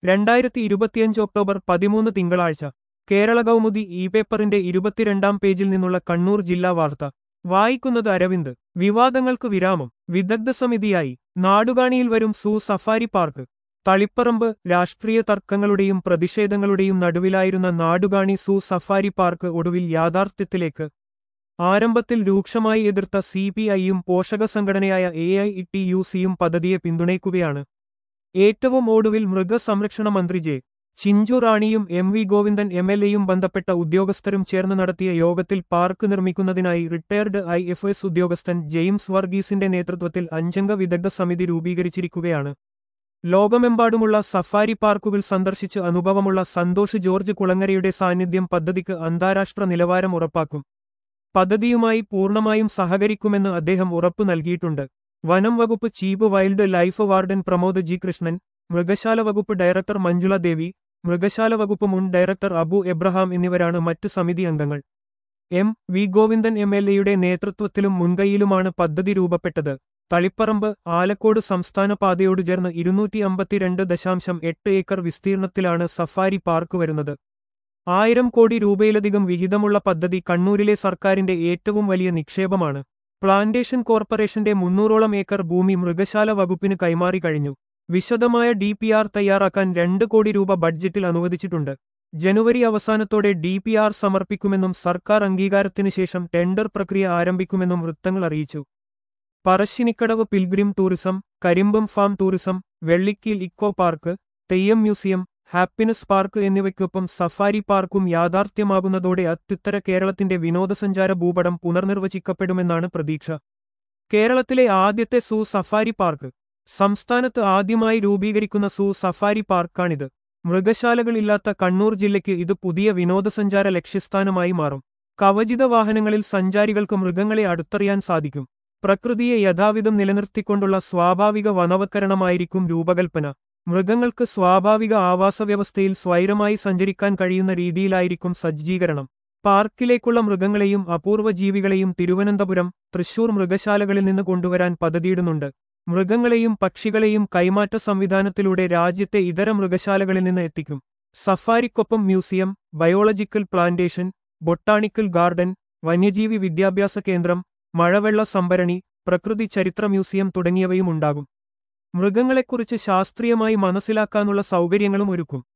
രണ്ടായിരത്തി ഇരുപത്തിയഞ്ച് ഒക്ടോബർ പതിമൂന്ന് തിങ്കളാഴ്ച കേരള കൗമുദി ഇ പേപ്പറിന്റെ ഇരുപത്തിരണ്ടാം പേജിൽ നിന്നുള്ള കണ്ണൂർ ജില്ലാ വാർത്ത വായിക്കുന്നത് അരവിന്ദ് വിവാദങ്ങൾക്ക് വിരാമം വിദഗ്ധ സമിതിയായി നാടുകാണിയിൽ വരും സൂ സഫാരി പാർക്ക് തളിപ്പറമ്പ് രാഷ്ട്രീയ തർക്കങ്ങളുടെയും പ്രതിഷേധങ്ങളുടെയും നടുവിലായിരുന്ന നാടുകാണി സൂ സഫാരി പാർക്ക് ഒടുവിൽ യാഥാർത്ഥ്യത്തിലേക്ക് ആരംഭത്തിൽ രൂക്ഷമായി എതിർത്ത സി പി ഐയും പോഷക സംഘടനയായ എ ഐ ടി യു സിയും പദ്ധതിയെ പിന്തുണയ്ക്കുകയാണ് ഏറ്റവും ഒടുവിൽ മൃഗസംരക്ഷണ മന്ത്രി ജെ ചിഞ്ചു റാണിയും M V Govindan M L എയും ബന്ധപ്പെട്ട ഉദ്യോഗസ്ഥരും ചേർന്ന് നടത്തിയ യോഗത്തിൽ പാർക്ക് നിർമ്മിക്കുന്നതിനായി റിട്ടയർഡ് ഐ എഫ് എസ് ഉദ്യോഗസ്ഥൻ ജെയിംസ് വർഗീസിന്റെ നേതൃത്വത്തിൽ അഞ്ചംഗ വിദഗ്ധ സമിതി രൂപീകരിച്ചിരിക്കുകയാണ് ലോകമെമ്പാടുമുള്ള സഫാരി പാർക്കുകൾ സന്ദർശിച്ച് അനുഭവമുള്ള സന്തോഷ് ജോർജ് കുളങ്ങരയുടെ സാന്നിധ്യം പദ്ധതിക്ക് അന്താരാഷ്ട്ര നിലവാരം ഉറപ്പാക്കും പദ്ധതിയുമായി പൂർണ്ണമായും സഹകരിക്കുമെന്ന് അദ്ദേഹം ഉറപ്പു നൽകിയിട്ടുണ്ട് വനം വകുപ്പ് chief wildlife warden Pramod G Krishnan മൃഗശാല വകുപ്പ് ഡയറക്ടർ മഞ്ജുള ദേവി മൃഗശാല വകുപ്പ് മുൻ ഡയറക്ടർ അബു എബ്രഹാം എന്നിവരാണ് മറ്റ് സമിതി അംഗങ്ങൾ M V Govindan M L എയുടെ നേതൃത്വത്തിലും മുൻകൈയിലുമാണ് പദ്ധതി രൂപപ്പെട്ടത് തളിപ്പറമ്പ് ആലക്കോട് സംസ്ഥാന പാതയോട് ചേർന്ന് ഇരുന്നൂറ്റി അമ്പത്തിരണ്ട് ദശാംശം എട്ട് ഏക്കർ വിസ്തീർണത്തിലാണ് സഫാരി പാർക്ക് വരുന്നത് ആയിരം കോടി രൂപയിലധികം വിഹിതമുള്ള പദ്ധതി കണ്ണൂരിലെ സർക്കാരിന്റെ ഏറ്റവും വലിയ നിക്ഷേപമാണ് പ്ലാന്റേഷൻ കോർപ്പറേഷന്റെ മുന്നൂറോളം ഏക്കർ ഭൂമി മൃഗശാല വകുപ്പിന് കൈമാറി കഴിഞ്ഞു വിശദമായ ഡി പി ആർ തയ്യാറാക്കാൻ രണ്ട് കോടി രൂപ ബഡ്ജറ്റിൽ അനുവദിച്ചിട്ടുണ്ട് ജനുവരി അവസാനത്തോടെ ഡി പി ആർ സമർപ്പിക്കുമെന്നും സർക്കാർ അംഗീകാരത്തിനു ശേഷം ടെൻഡർ പ്രക്രിയ ആരംഭിക്കുമെന്നും വൃത്തങ്ങൾ അറിയിച്ചു Parassinikadavu pilgrim tourism Karimbam farm tourism Vellikkeel eco park Theyyam museum happiness park എന്നിവയ്ക്കൊപ്പം സഫാരി പാർക്കും യാഥാർത്ഥ്യമാകുന്നതോടെ അത്യുത്തര കേരളത്തിന്റെ വിനോദസഞ്ചാര ഭൂപടം പുനർനിർവചിക്കപ്പെടുമെന്നാണ് പ്രതീക്ഷ കേരളത്തിലെ ആദ്യത്തെ സൂ സഫാരി പാർക്ക് സംസ്ഥാനത്ത് ആദ്യമായി രൂപീകരിക്കുന്ന സൂ സഫാരി പാർക്കാണിത് മൃഗശാലകളില്ലാത്ത കണ്ണൂർ ജില്ലയ്ക്ക് ഇത് പുതിയ വിനോദസഞ്ചാര ലക്ഷ്യസ്ഥാനമായി മാറും കവചിത വാഹനങ്ങളിൽ സഞ്ചാരികൾക്ക് മൃഗങ്ങളെ അടുത്തറിയാൻ സാധിക്കും പ്രകൃതിയെ യഥാവിധം നിലനിർത്തിക്കൊണ്ടുള്ള സ്വാഭാവിക വനവത്കരണമായിരിക്കും രൂപകൽപ്പന മൃഗങ്ങൾക്ക് സ്വാഭാവിക ആവാസവ്യവസ്ഥയിൽ സ്വൈരമായി സഞ്ചരിക്കാൻ കഴിയുന്ന രീതിയിലായിരിക്കും സജ്ജീകരണം പാർക്കിലേക്കുള്ള മൃഗങ്ങളെയും അപൂർവ ജീവികളെയും തിരുവനന്തപുരം തൃശൂർ മൃഗശാലകളിൽ നിന്ന് കൊണ്ടുവരാൻ പദ്ധതിയിടുന്നുണ്ട് മൃഗങ്ങളെയും പക്ഷികളെയും കൈമാറ്റ സംവിധാനത്തിലൂടെ രാജ്യത്തെ ഇതര മൃഗശാലകളിൽ നിന്ന് എത്തിക്കും സഫാരിക്കൊപ്പം museum biological plantation botanical garden വന്യജീവി വിദ്യാഭ്യാസ കേന്ദ്രം മഴവെള്ള സംഭരണി പ്രകൃതി ചരിത്ര മ്യൂസിയം തുടങ്ങിയവയും ഉണ്ടാകും മൃഗങ്ങളെക്കുറിച്ച് ശാസ്ത്രീയമായി മനസ്സിലാക്കാനുള്ള സൗകര്യങ്ങളും ഒരുക്കും